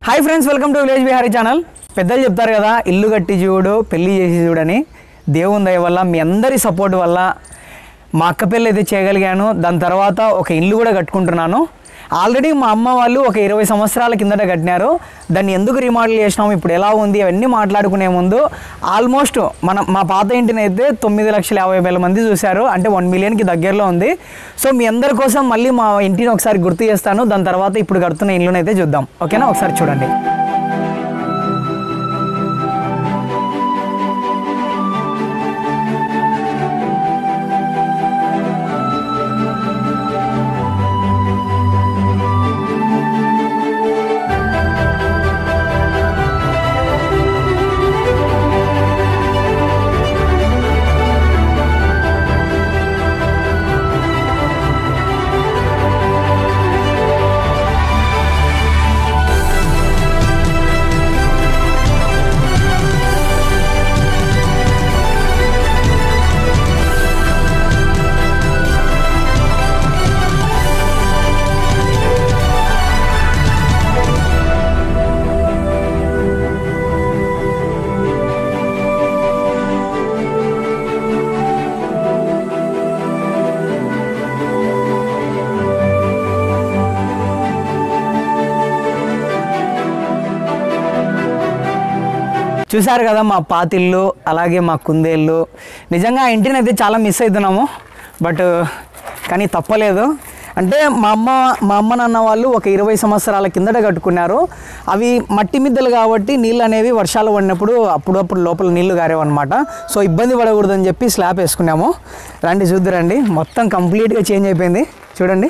hi friends welcome to village Bihari channel పెద్దలు చెప్తారు కదా ఇల్లు కట్టి చూడు పెళ్లి చేసి చూడని దేవుని దయ వల్ల మీ అందరి సపోర్ట్ వల్ల మా అక్క పెళ్ళి అయితే చేయగలిగాను దాని తర్వాత ఒక ఇల్లు కూడా కట్టుకుంటున్నాను ఆల్రెడీ మా అమ్మ వాళ్ళు ఒక ఇరవై సంవత్సరాల కిందట కట్టినారు దాన్ని ఎందుకు రీమోడల్ చేసినాము ఇప్పుడు ఎలా ఉంది అవన్నీ మాట్లాడుకునే ముందు ఆల్మోస్ట్ మన మా పాత ఇంటిని అయితే తొమ్మిది లక్షల యాభై వేల మంది చూశారు అంటే వన్ మిలియన్కి దగ్గరలో ఉంది సో మీ అందరి కోసం మళ్ళీ మా ఇంటిని ఒకసారి గుర్తు చేస్తాను దాని తర్వాత ఇప్పుడు కడుతున్న ఇల్లుని అయితే చూద్దాం ఓకేనా ఒకసారి చూడండి చూశారు కదా మా పాతిల్లు అలాగే మా కుందేళ్ళు నిజంగా ఆ ఇంటిని అయితే చాలా మిస్ అవుతున్నాము బట్ కానీ తప్పలేదు అంటే మా అమ్మ మా అమ్మ నాన్న వాళ్ళు ఒక ఇరవై సంవత్సరాల కిందట కట్టుకున్నారు అవి మట్టి మిద్దలు కాబట్టి నీళ్ళు అనేవి వర్షాలు పడినప్పుడు అప్పుడప్పుడు లోపల నీళ్లు గారేవన్నమాట సో ఇబ్బంది పడకూడదని చెప్పి స్లాబ్ వేసుకున్నాము రండి చూద్దురండి మొత్తం కంప్లీట్గా చేంజ్ అయిపోయింది చూడండి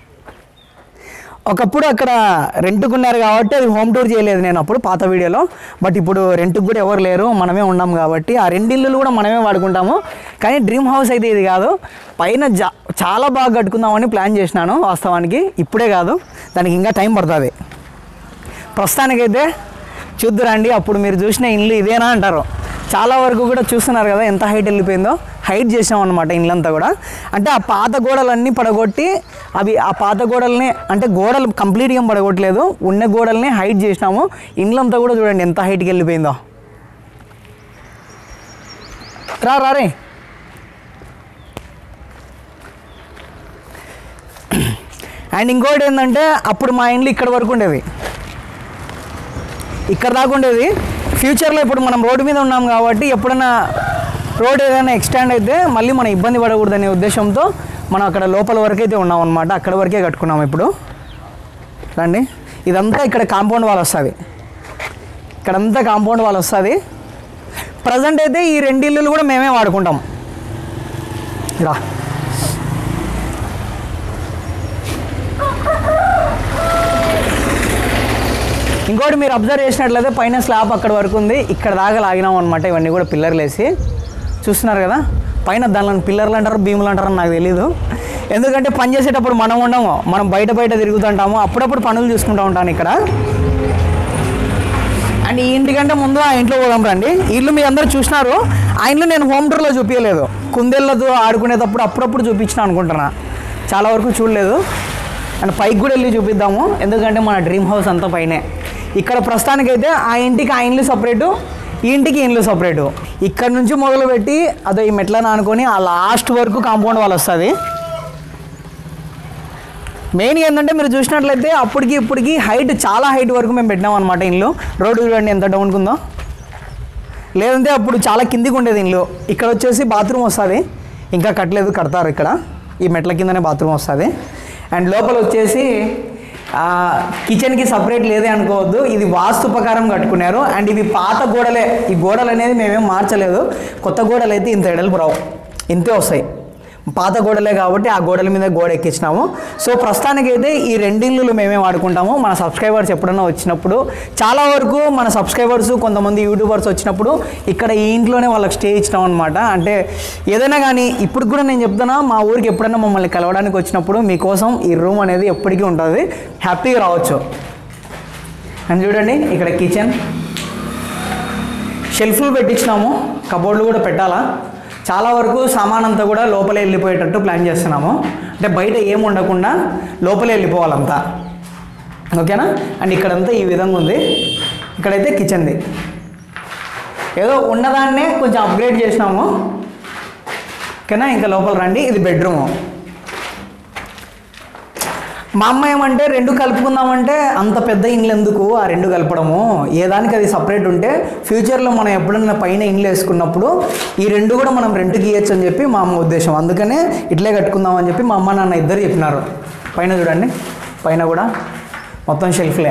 ఒకప్పుడు అక్కడ రెంట్కున్నారు కాబట్టి అది హోమ్ టూర్ చేయలేదు నేను అప్పుడు పాత వీడియోలో బట్ ఇప్పుడు రెంట్కి కూడా ఎవరు లేరు మనమే ఉన్నాం కాబట్టి ఆ రెండిల్లులు కూడా మనమే వాడుకుంటాము కానీ డ్రీమ్ హౌస్ అయితే ఇది కాదు పైన జా చాలా బాగా కట్టుకుందామని ప్లాన్ చేసినాను వాస్తవానికి ఇప్పుడే కాదు దానికి ఇంకా టైం పడుతుంది ప్రస్తుతానికైతే చూద్దురండి అప్పుడు మీరు చూసిన ఇల్లు ఇదేనా అంటారు చాలా వరకు కూడా చూస్తున్నారు కదా ఎంత హైట్ వెళ్ళిపోయిందో హైట్ చేసాం అనమాట ఇల్లంతా కూడా అంటే ఆ పాత గోడలన్నీ పడగొట్టి అవి ఆ పాత గోడల్ని అంటే గోడలు కంప్లీట్గా ఏం పడగొట్టలేదు ఉన్న గోడల్ని హైట్ చేసినాము ఇల్లంతా కూడా చూడండి ఎంత హైట్కి వెళ్ళిపోయిందో రా రారే అండ్ ఇంకోటి ఏంటంటే అప్పుడు మా ఇండ్లు ఇక్కడ వరకు ఉండేది ఇక్కడ దాకా ఉండేది ఫ్యూచర్లో ఇప్పుడు మనం రోడ్డు మీద ఉన్నాం కాబట్టి ఎప్పుడైనా రోడ్ ఏదైనా ఎక్స్టాండ్ అయితే మళ్ళీ మనం ఇబ్బంది పడకూడదనే ఉద్దేశంతో మనం అక్కడ లోపల వరకు అయితే ఉన్నాం అనమాట అక్కడ వరకే కట్టుకున్నాం ఇప్పుడు రండి ఇదంతా ఇక్కడ కాంపౌండ్ వాల్ వస్తుంది ఇక్కడంతా కాంపౌండ్ వాల్ వస్తుంది ప్రజెంట్ అయితే ఈ రెండు ఇల్లులు కూడా మేమే వాడుకుంటాం రా ఇంకోటి మీరు అబ్జర్వ్ చేసినట్లయితే పైన స్లాబ్ అక్కడ వరకు ఉంది ఇక్కడ దాకా లాగినాం అనమాట ఇవన్నీ కూడా పిల్లర్లు వేసి చూస్తున్నారు కదా పైన దానిలో పిల్లర్లు అంటారు భీములు అంటారు అని నాకు తెలియదు ఎందుకంటే పని చేసేటప్పుడు మనం ఉండము మనం బయట బయట తిరుగుతుంటాము అప్పుడప్పుడు పనులు చూసుకుంటూ ఉంటాను ఇక్కడ అండ్ ఈ ఇంటికంటే ముందు ఆ ఇంట్లో పోదాం రండి ఈ ఇల్లు మీరు అందరూ చూసినారు ఆ ఇల్లు నేను హోమ్ టూర్లో చూపించలేదు కుందేళ్ళతో ఆడుకునేటప్పుడు అప్పుడప్పుడు చూపించిన అనుకుంటున్నా చాలా వరకు చూడలేదు అండ్ పైకి కూడా వెళ్ళి చూపిద్దాము ఎందుకంటే మన డ్రీమ్ హౌస్ అంతా పైనే ఇక్కడ ప్రస్తుతానికైతే ఆ ఇంటికి ఆ ఇండ్లు సపరేటు ఈ ఇంటికి ఇండ్లు సపరేటు ఇక్కడ నుంచి మొదలుపెట్టి అదో ఈ మెట్లను ఆనుకొని ఆ లాస్ట్ వరకు కాంపౌండ్ వాళ్ళు వస్తుంది మెయిన్ ఏంటంటే మీరు చూసినట్లయితే అప్పటికి ఇప్పటికి హైట్ చాలా హైట్ వరకు మేము పెట్టినాం అనమాట ఇల్లు రోడ్డు చూడండి ఎంత డౌన్కి ఉందో లేదంటే అప్పుడు చాలా కిందికి ఉండేది ఇల్లు ఇక్కడ వచ్చేసి బాత్రూమ్ వస్తుంది ఇంకా కట్టలేదు కడతారు ఇక్కడ ఈ మెట్ల కిందనే బాత్రూమ్ వస్తుంది అండ్ లోపల వచ్చేసి ఆ, కిచెన్కి సపరేట్ లేదే అనుకోవద్దు ఇది వాస్తు ప్రకారం కట్టుకున్నారు అండ్ ఇవి పాత గోడలే ఈ గోడలు అనేది మేమేం మార్చలేదు కొత్త గోడలు అయితే ఇంత ఎడల్పు రావు ఇంతే వస్తాయి పాత గోడలే కాబట్టి ఆ గోడల మీద గోడ ఎక్కించినాము సో ప్రస్తుతానికైతే ఈ రెండిల్లులు మేమే వాడుకుంటాము మన సబ్స్క్రైబర్స్ ఎప్పుడైనా వచ్చినప్పుడు చాలా వరకు మన సబ్స్క్రైబర్స్ కొంతమంది యూట్యూబర్స్ వచ్చినప్పుడు ఇక్కడ ఈ ఇంట్లోనే వాళ్ళకి స్టే ఇచ్చినాం అనమాట అంటే ఏదైనా కానీ ఇప్పుడు కూడా నేను చెప్తున్నా మా ఊరికి ఎప్పుడైనా మమ్మల్ని కలవడానికి వచ్చినప్పుడు మీకోసం ఈ రూమ్ అనేది ఎప్పటికీ ఉంటుంది హ్యాపీగా రావచ్చు అని చూడండి ఇక్కడ కిచెన్ షెల్ఫ్లు పెట్టించినాము కబోర్డ్లు కూడా పెట్టాలా చాలా వరకు సామాన్ అంతా కూడా లోపలే వెళ్ళిపోయేటట్టు ప్లాన్ చేస్తున్నాము అంటే బయట ఏం ఉండకుండా లోపలే వెళ్ళిపోవాలంతా ఓకేనా అండ్ ఇక్కడంతా ఈ విధంగా ఉంది ఇక్కడైతే కిచెన్ది ఏదో ఉన్నదాన్నే కొంచెం అప్గ్రేడ్ చేసినాము ఓకేనా ఇంకా లోపల రండి ఇది బెడ్రూము మా అమ్మ ఏమంటే రెండు కలుపుకుందామంటే అంత పెద్ద ఇండ్లు ఎందుకు ఆ రెండు కలపడము ఏ దానికి అది సపరేట్ ఉంటే ఫ్యూచర్లో మనం ఎప్పుడన్నా పైన ఇండ్లు వేసుకున్నప్పుడు ఈ రెండు కూడా మనం రెంట్కి ఇవ్వచ్చు అని చెప్పి మా అమ్మ ఉద్దేశం అందుకనే ఇట్లే కట్టుకుందాం అని చెప్పి మా అమ్మ నాన్న ఇద్దరు చెప్పినారు పైన చూడండి పైన కూడా మొత్తం షెల్ఫ్లే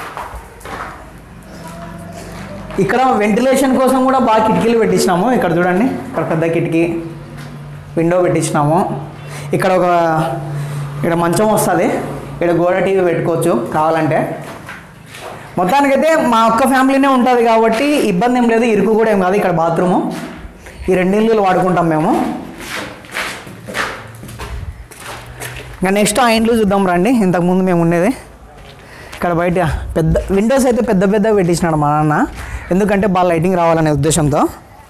ఇక్కడ వెంటిలేషన్ కోసం కూడా బాగా కిటికీలు పెట్టించినాము ఇక్కడ చూడండి ఇక్కడ పెద్ద కిటికీ విండో పెట్టించినాము ఇక్కడ ఒక ఇక్కడ మంచం వస్తుంది ఇక్కడ గోడ టీవీ పెట్టుకోవచ్చు కావాలంటే మొత్తానికైతే మా ఒక్క ఫ్యామిలీనే ఉంటుంది కాబట్టి ఇబ్బంది ఏం లేదు ఇరుకు కూడా ఏం కాదు ఇక్కడ బాత్రూము ఈ రెండిల్లు వాడుకుంటాం మేము ఇంకా నెక్స్ట్ ఆ ఇండ్లు చూద్దాం రండి ఇంతకుముందు మేము ఉండేది ఇక్కడ బయట పెద్ద విండోస్ అయితే పెద్ద పెద్ద పెట్టించినాడు మా నాన్న ఎందుకంటే బాగా లైటింగ్ రావాలనే ఉద్దేశంతో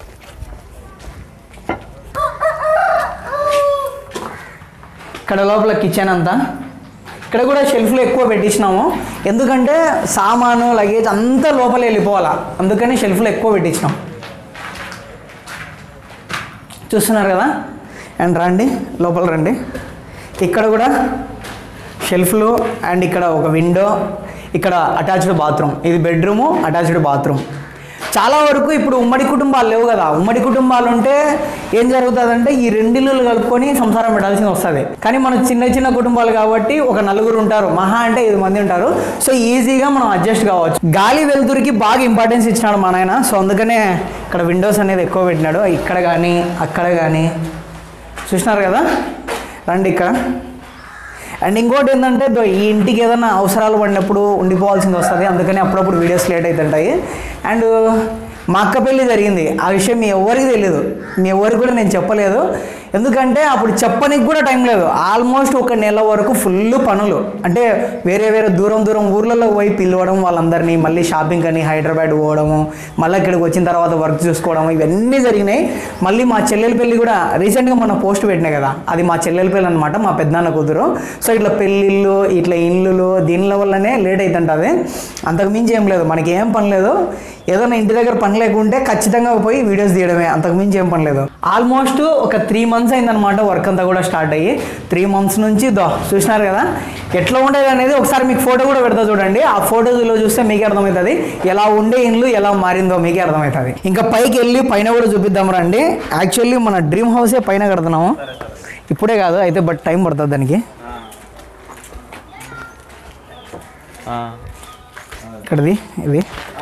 ఇక్కడ లోపల కిచెన్ అంతా ఇక్కడ కూడా షెల్ఫ్లు ఎక్కువ పెట్టించినాము ఎందుకంటే సామాను లగేజ్ అంతా లోపల వెళ్ళిపోవాలా అందుకని షెల్ఫ్లు ఎక్కువ పెట్టించినాం చూస్తున్నారు కదా అండ్ రండి లోపల రండి ఇక్కడ కూడా షెల్ఫ్లు అండ్ ఇక్కడ ఒక విండో ఇక్కడ అటాచ్డ్ బాత్రూమ్ ఇది బెడ్రూము అటాచ్డ్ బాత్రూమ్ చాలా వరకు ఇప్పుడు ఉమ్మడి కుటుంబాలు లేవు కదా ఉమ్మడి కుటుంబాలు ఉంటే ఏం జరుగుతుందంటే ఈ రెండిల్లులు కలుపుకొని సంసారం పెట్టాల్సి వస్తుంది కానీ మన చిన్న చిన్న కుటుంబాలు కాబట్టి ఒక నలుగురు ఉంటారు మహా అంటే ఐదు మంది ఉంటారు సో ఈజీగా మనం అడ్జస్ట్ కావచ్చు గాలి వెలుతురికి బాగా ఇంపార్టెన్స్ ఇచ్చినాడు మా నాయన సో అందుకనే ఇక్కడ విండోస్ అనేది ఎక్కువ పెట్టినాడు ఇక్కడ కానీ అక్కడ కానీ చూసినారు కదా రండి ఇక్కడ అండ్ ఇంకోటి ఏంటంటే దో ఈ ఇంటికి ఏదైనా అవసరాలు పడినప్పుడు ఉండిపోవాల్సింది వస్తుంది అందుకని అప్పుడప్పుడు వీడియోస్ లేట్ అవుతుంటాయి అండ్ మా అక్క పెళ్ళి జరిగింది ఆ విషయం మీ ఎవరికి తెలియదు మీ ఎవరికి కూడా నేను చెప్పలేదు ఎందుకంటే అప్పుడు చెప్పనికి కూడా టైం లేదు ఆల్మోస్ట్ ఒక నెల వరకు ఫుల్ పనులు అంటే వేరే వేరే దూరం దూరం ఊర్లలో పోయి పిలవడం వాళ్ళందరినీ మళ్ళీ షాపింగ్ అని హైదరాబాద్ పోవడము మళ్ళీ ఇక్కడికి వచ్చిన తర్వాత వర్క్ చూసుకోవడం ఇవన్నీ జరిగినాయి మళ్ళీ మా చెల్లెల పెళ్ళి కూడా రీసెంట్గా మన పోస్ట్ పెట్టినా కదా అది మా చెల్లెల పెళ్ళి అనమాట మా పెద్దనాన్న కూతురు సో ఇట్లా పెళ్ళిళ్ళు ఇట్లా ఇల్లులు దీనిల వల్లనే లేట్ అవుతుంటుంది అంతకు మించి ఏం లేదు మనకి ఏం పని లేదు ఏదైనా ఇంటి దగ్గర పని లేకుంటే ఖచ్చితంగా పోయి వీడియోస్ తీయడమే అంతకు మించి ఏం పని లేదు ఆల్మోస్ట్ ఒక త్రీ మంత్స్ అయిందనమాట వర్క్ అంతా కూడా స్టార్ట్ అయ్యి త్రీ మంత్స్ నుంచి దో చూసినారు కదా ఎట్లా ఉండేది అనేది ఒకసారి మీకు ఫోటో కూడా పెడతా చూడండి ఆ ఫోటోలో చూస్తే మీకే అర్థమవుతుంది ఎలా ఉండే ఇండ్లు ఎలా మారిందో మీకే అర్థమవుతుంది ఇంకా పైకి వెళ్ళి పైన కూడా చూపిద్దాం రండి యాక్చువల్లీ మన డ్రీమ్ హౌసే పైన కడుతున్నాము ఇప్పుడే కాదు అయితే బట్ టైం పడుతుంది దానికి ఇక్కడది ఇది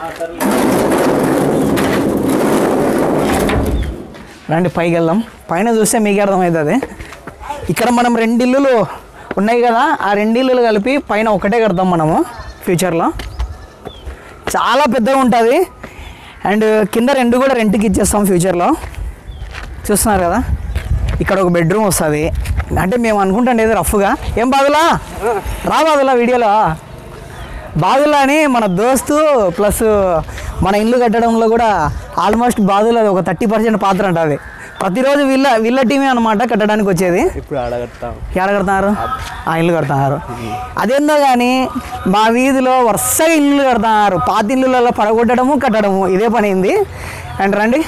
రండి పైకి వెళ్దాం పైన చూస్తే మీకే అర్థమవుతుంది ఇక్కడ మనం రెండు ఇల్లులు ఉన్నాయి కదా ఆ రెండు ఇల్లులు కలిపి పైన ఒకటే కడతాం మనము ఫ్యూచర్లో చాలా పెద్దగా ఉంటుంది అండ్ కింద రెండు కూడా రెంట్కి ఇచ్చేస్తాం ఫ్యూచర్లో చూస్తున్నారు కదా ఇక్కడ ఒక బెడ్రూమ్ వస్తుంది అంటే మేము అనుకుంటాం ఏదో రఫ్గా ఏం బాధలా రా బాధలా వీడియోలో బాదులా అని మన దోస్తు ప్లస్ మన ఇల్లు కట్టడంలో కూడా ఆల్మోస్ట్ బాదులు అది ఒక థర్టీ పర్సెంట్ పాత్ర ఉంటుంది ప్రతిరోజు వీళ్ళ వీళ్ళ టీమే అనమాట కట్టడానికి వచ్చేది ఇప్పుడు అడగడతాం ఎక్కడ కడుతున్నారు ఆ ఇల్లు కడుతున్నారు అదేందో కానీ మా వీధిలో వరుసగా ఇల్లు కడుతున్నారు పాత ఇల్లులలో పడగొట్టడము కట్టడము ఇదే పని అయింది అండ్ రండి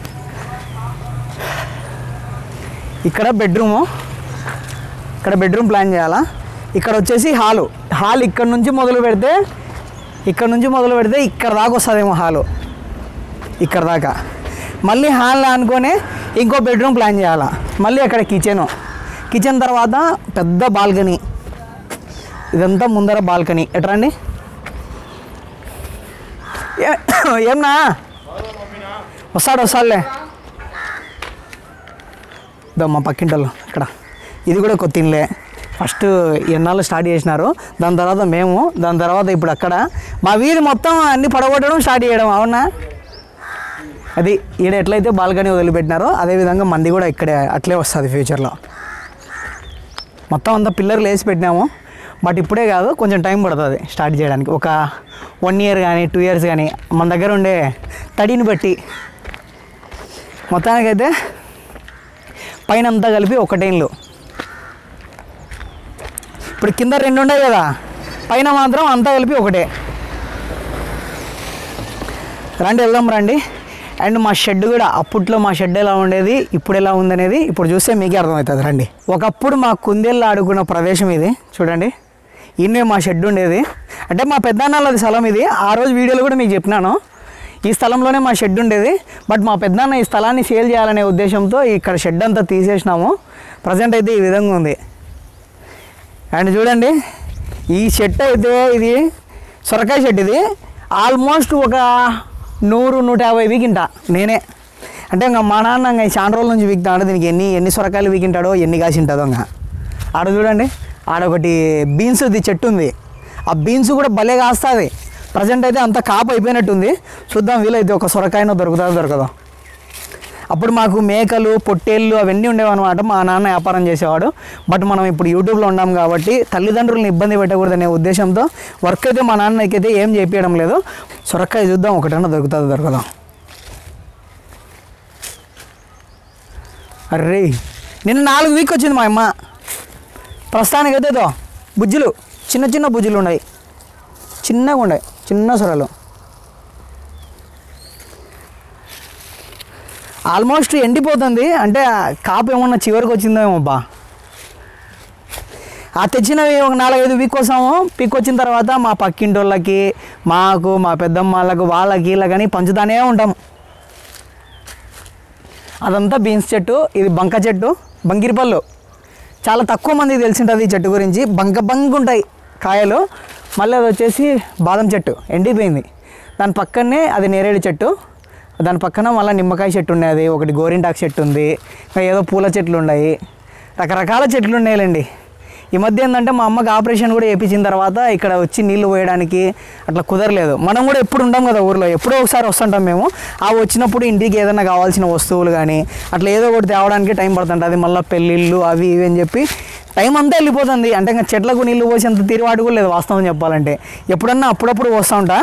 ఇక్కడ బెడ్రూము ఇక్కడ బెడ్రూమ్ ప్లాన్ చేయాలా ఇక్కడ వచ్చేసి హాలు హాల్ ఇక్కడ నుంచి మొదలు పెడితే ఇక్కడ నుంచి మొదలు పెడితే ఇక్కడ దాకా వస్తుందేమో హాలు ఇక్కడ దాకా మళ్ళీ హాల్ అనుకొని ఇంకో బెడ్రూమ్ ప్లాన్ చేయాలా మళ్ళీ అక్కడ కిచెను కిచెన్ తర్వాత పెద్ద బాల్కనీ ఇదంతా ముందర బాల్కనీ ఎట్రండి ఏ- ఏమన్నా వస్తాడు వస్తాడులే ఇదో మా పక్కింటోళ్ళు ఇక్కడ ఇది కూడా కొత్త ఇల్లే ఫస్ట్ ఎన్నాళ్ళు స్టార్ట్ చేసినారు దాని తర్వాత మేము దాని తర్వాత ఇప్పుడు అక్కడ మా వీధి మొత్తం అన్ని పడగొట్టడం స్టార్ట్ చేయడం అవునా అది ఈడ ఎట్లయితే బాల్కనీ వదిలిపెట్టినారో అదేవిధంగా మంది కూడా ఇక్కడే అట్లే వస్తుంది ఫ్యూచర్లో మొత్తం అంతా పిల్లర్లు వేసి పెట్టినాము బట్ ఇప్పుడే కాదు కొంచెం టైం పడుతుంది స్టార్ట్ చేయడానికి ఒక వన్ ఇయర్ కానీ టూ ఇయర్స్ కానీ మన దగ్గర ఉండే తడిని బట్టి మొత్తానికైతే పైన అంతా కలిపి ఒకటే ఇల్లు ఇప్పుడు కింద రెండు ఉన్నాయి కదా పైన మాత్రం అంతా కలిపి ఒకటే రండి వెళ్దాం రండి అండ్ మా షెడ్ కూడా అప్పట్లో మా షెడ్ ఎలా ఉండేది ఇప్పుడు ఎలా ఉందనేది ఇప్పుడు చూస్తే మీకే అర్థమవుతుంది రండి ఒకప్పుడు మా కుందేళ్ళు ఆడుకున్న ప్రదేశం ఇది చూడండి ఇన్నే మా షెడ్ ఉండేది అంటే మా పెద్దన్నది స్థలం ఇది ఆ రోజు వీడియోలో కూడా మీకు చెప్పినాను ఈ స్థలంలోనే మా షెడ్ ఉండేది బట్ మా పెద్దన్న ఈ స్థలాన్ని సేల్ చేయాలనే ఉద్దేశంతో ఇక్కడ షెడ్ అంతా తీసేసినాము ప్రజెంట్ అయితే ఈ విధంగా ఉంది అండ్ చూడండి ఈ షెడ్ అయితే ఇది సొరకాయ షెడ్ ఇది ఆల్మోస్ట్ ఒక నూరు నూట యాభై వీకింటా నేనే అంటే ఇంకా మా నాన్న ఇంకా ఈ చాలా రోజుల నుంచి వీక్తాడు దీనికి ఎన్ని ఎన్ని సొరకాయలు వీకింటాడో ఎన్ని కాసి ఉంటుందో ఇంకా ఆడ చూడండి ఆడ ఒకటి బీన్స్ ఇది చెట్టు ఉంది ఆ బీన్స్ కూడా భలే కాస్తుంది ప్రజెంట్ అయితే అంత కాపు అయిపోయినట్టుంది చూద్దాం వీలైతే ఒక సొరకాయనో దొరుకుతుందో దొరకదో అప్పుడు మాకు మేకలు పొట్టేళ్ళు అవన్నీ ఉండేవన్నమాట మా నాన్న వ్యాపారం చేసేవాడు బట్ మనం ఇప్పుడు యూట్యూబ్లో ఉన్నాం కాబట్టి తల్లిదండ్రులను ఇబ్బంది పెట్టకూడదనే ఉద్దేశంతో వర్క్ అయితే మా నాన్నకైతే ఏం చేపించడం లేదు సొరకాయ చూద్దాం ఒకటన్నా దొరుకుతుందో దొరకదా అర్రే నిన్న నాలుగు వీక్ వచ్చింది మా అమ్మ ప్రస్తుతానికైతే దో బుజ్జులు చిన్న చిన్న బుజ్జులు ఉన్నాయి చిన్నగా ఉన్నాయి చిన్న సొరలు ఆల్మోస్ట్ ఎండిపోతుంది అంటే ఆ కాపు ఏమన్నా చివరికి వచ్చిందేమో అబ్బా ఆ తెచ్చినవి ఒక నాలుగైదు వీక్ వస్తాము పీక్ వచ్చిన తర్వాత మా పక్కింటి వాళ్ళకి మాకు మా పెద్దమ్మ వాళ్ళకు వాళ్ళకి వీళ్ళకని పంచుతానే ఉంటాం అదంతా బీన్స్ చెట్టు ఇది బంక చెట్టు బంకిరిపళ్ళు చాలా తక్కువ మందికి తెలిసింటుంది ఈ చెట్టు గురించి బంక బంక ఉంటాయి కాయలు మళ్ళీ అది వచ్చేసి బాదం చెట్టు ఎండిపోయింది దాని పక్కనే అది నేరేడు చెట్టు దాని పక్కన మళ్ళీ నిమ్మకాయ చెట్టు ఉన్నది ఒకటి గోరింటాకు చెట్టు ఉంది ఇంకా ఏదో పూల చెట్లు ఉన్నాయి రకరకాల చెట్లు ఉన్నాయిలేండి ఈ మధ్య ఏంటంటే మా అమ్మకి ఆపరేషన్ కూడా చేయించిన తర్వాత ఇక్కడ వచ్చి నీళ్లు పోయడానికి అట్లా కుదరలేదు మనం కూడా ఎప్పుడు ఉంటాం కదా ఊర్లో ఎప్పుడో ఒకసారి వస్తుంటాం మేము ఆ వచ్చినప్పుడు ఇంటికి ఏదైనా కావాల్సిన వస్తువులు కానీ అట్లా ఏదో ఒకటి తేవడానికి టైం పడుతుంటుంది మళ్ళీ పెళ్ళిళ్ళు అవి ఇవి అని చెప్పి టైం అంతా వెళ్ళిపోతుంది అంటే ఇంకా చెట్లకు నీళ్లు పోసేంత తీరువాడు కూడా లేదు వాస్తవం చెప్పాలంటే ఎప్పుడన్నా అప్పుడప్పుడు వస్తూ ఉంటా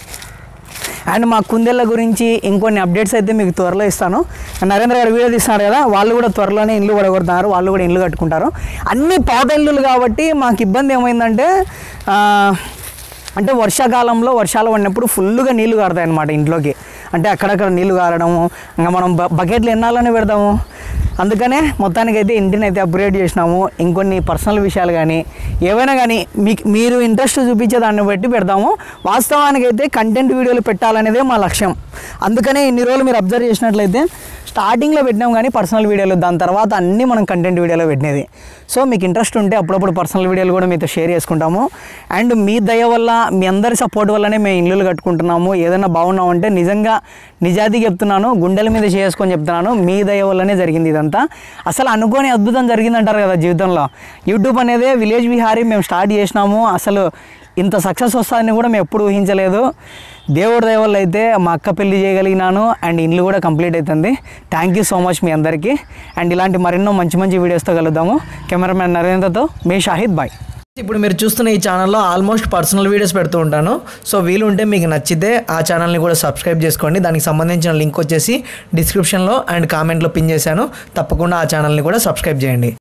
అండ్ మా కుందేళ్ళ గురించి ఇంకొన్ని అప్డేట్స్ అయితే మీకు త్వరలో ఇస్తాను నరేంద్ర గారు వీడియో తీస్తున్నారు కదా వాళ్ళు కూడా త్వరలోనే ఇల్లు పడగొడుతున్నారు వాళ్ళు కూడా ఇల్లు కట్టుకుంటారు అన్ని పాత ఇల్లులు కాబట్టి మాకు ఇబ్బంది ఏమైందంటే ఆ, అంటే వర్షాకాలంలో వర్షాలు పడినప్పుడు ఫుల్గా నీళ్లు కారుతాయి అన్నమాట ఇంట్లోకి అంటే అక్కడక్కడ నీళ్లు కారడము ఇంకా మనం బ- బకెట్లు ఎన్నాళ్ళని పెడతాము అందుకనే మొత్తానికైతే ఇంటిని అయితే అప్గ్రేడ్ చేసినాము ఇంకొన్ని పర్సనల్ విషయాలు కానీ ఏవైనా కానీ మీకు మీరు ఇంట్రెస్ట్ చూపించే దాన్ని బట్టి పెడతాము వాస్తవానికైతే కంటెంట్ వీడియోలు పెట్టాలనేదే మా లక్ష్యం అందుకనే ఇన్ని రోజులు మీరు అబ్జర్వ్ చేసినట్లయితే స్టార్టింగ్లో పెట్టినాం కానీ పర్సనల్ వీడియోలు దాని తర్వాత అన్నీ మనం కంటెంట్ వీడియోలో పెట్టినది సో మీకు ఇంట్రెస్ట్ ఉంటే అప్పుడప్పుడు పర్సనల్ వీడియోలు కూడా మీతో షేర్ చేసుకుంటాము అండ్ మీ దయ వల్ల మీ అందరి సపోర్ట్ వల్లనే మేము ఇల్లులు కట్టుకుంటున్నాము ఏదైనా బాగున్నామంటే నిజంగా నిజాయితీ చెప్తున్నాను గుండెల మీద చేసుకొని చెప్తున్నాను మీ దయ వల్లనే జరిగింది ఇదంతా అసలు అనుకోని అద్భుతం జరిగిందంటారు కదా జీవితంలో యూట్యూబ్ అనేది విలేజ్ విహారీ మేము స్టార్ట్ చేసినాము అసలు ఇంత సక్సెస్ వస్తుందని కూడా మేము ఎప్పుడు ఊహించలేదు దేవుడి దయ వల్ల అయితే మా అక్క పెళ్లి చేయగలిగినాను అండ్ ఇల్లు కూడా కంప్లీట్ అవుతుంది థ్యాంక్ యూ సో మచ్ మీ అందరికీ అండ్ ఇలాంటి మరెన్నో మంచి మంచి వీడియోస్తో కలుద్దాము కెమెరామ్యాన్ నరేంద్రతో మీ షాహిద్ బాయ్ ఇప్పుడు మీరు చూస్తున్న ఈ ఛానల్లో ఆల్మోస్ట్ పర్సనల్ వీడియోస్ పెడుతూ ఉంటాను సో వీలు ఉంటే మీకు నచ్చితే ఆ ఛానల్ని కూడా సబ్స్క్రైబ్ చేసుకోండి దానికి సంబంధించిన లింక్ వచ్చేసి డిస్క్రిప్షన్లో అండ్ కామెంట్లో పిన్ చేశాను తప్పకుండా ఆ ఛానల్ని కూడా సబ్స్క్రైబ్ చేయండి